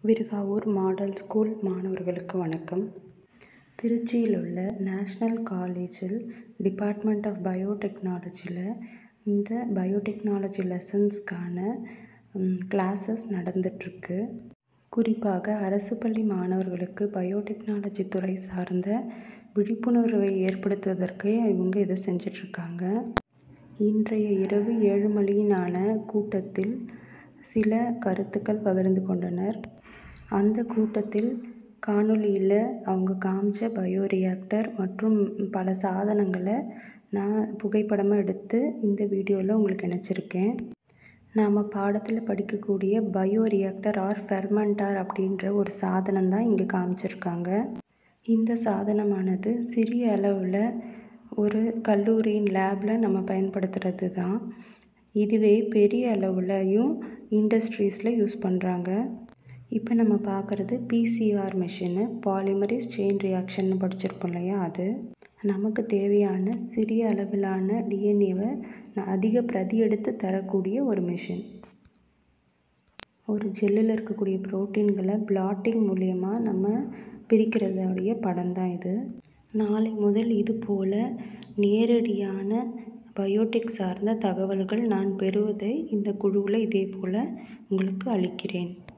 Virugavur model school மாணவர்களுக்கு வணக்கம் திருச்சியில் உள்ள நேஷ்னல் காலேஜில் டிபார்ட்மெண்ட் ஆஃப் பயோடெக்னாலஜியில் இந்த பயோடெக்னாலஜி லெசன்ஸ்க்கான கிளாஸஸ் நடந்துகிட்ருக்கு குறிப்பாக அரசு பள்ளி மாணவர்களுக்கு பயோடெக்னாலஜி துறை சார்ந்த விழிப்புணர்வை ஏற்படுத்துவதற்கு இவங்க இதை செஞ்சிட்ருக்காங்க இன்றைய இரவு ஏழு மணியிலான கூட்டத்தில் சில கருத்துக்கள் பகிர்ந்து கொண்டனர் அந்த கூட்டத்தில் காணொளியில் அவங்க காமிச்ச பயோ ரியாக்டர் மற்றும் பல சாதனங்களை நான் புகைப்படமாக எடுத்து இந்த வீடியோவில் உங்களுக்கு இணைச்சிருக்கேன் நாம் பாடத்தில் படிக்கக்கூடிய பயோ ரியாக்டர் ஆர் ஃபெர்மெண்டார் அப்படின்ற ஒரு சாதனம் தான் இங்கே காமிச்சிருக்காங்க இந்த சாதனமானது சிறிய அளவில் ஒரு கல்லூரியின் லேபில் நம்ம பயன்படுத்துகிறது தான் இதுவே பெரிய அளவுலையும் இண்டஸ்ட்ரீஸில் யூஸ் பண்ணுறாங்க இப்போ நம்ம பார்க்குறது PCR machine polymerase chain reaction படிச்சிருப்போம் இல்லையா அது நமக்கு தேவையான சிறிய அளவிலான டிஎன்ஏவை அதிக பிரதி எடுத்து தரக்கூடிய ஒரு மிஷின் ஒரு ஜெல்லில் இருக்கக்கூடிய ப்ரோட்டீன்களை பிளாட்டிங் மூலயமா நம்ம பிரிக்கிறதோடைய படம் தான் இது நாளை முதல் இது போல் நேரடியான பயோடெக் சார்ந்த தகவல்கள் நான் பெறுவதை இந்த குழுவில் இதே போல் உங்களுக்கு அளிக்கிறேன்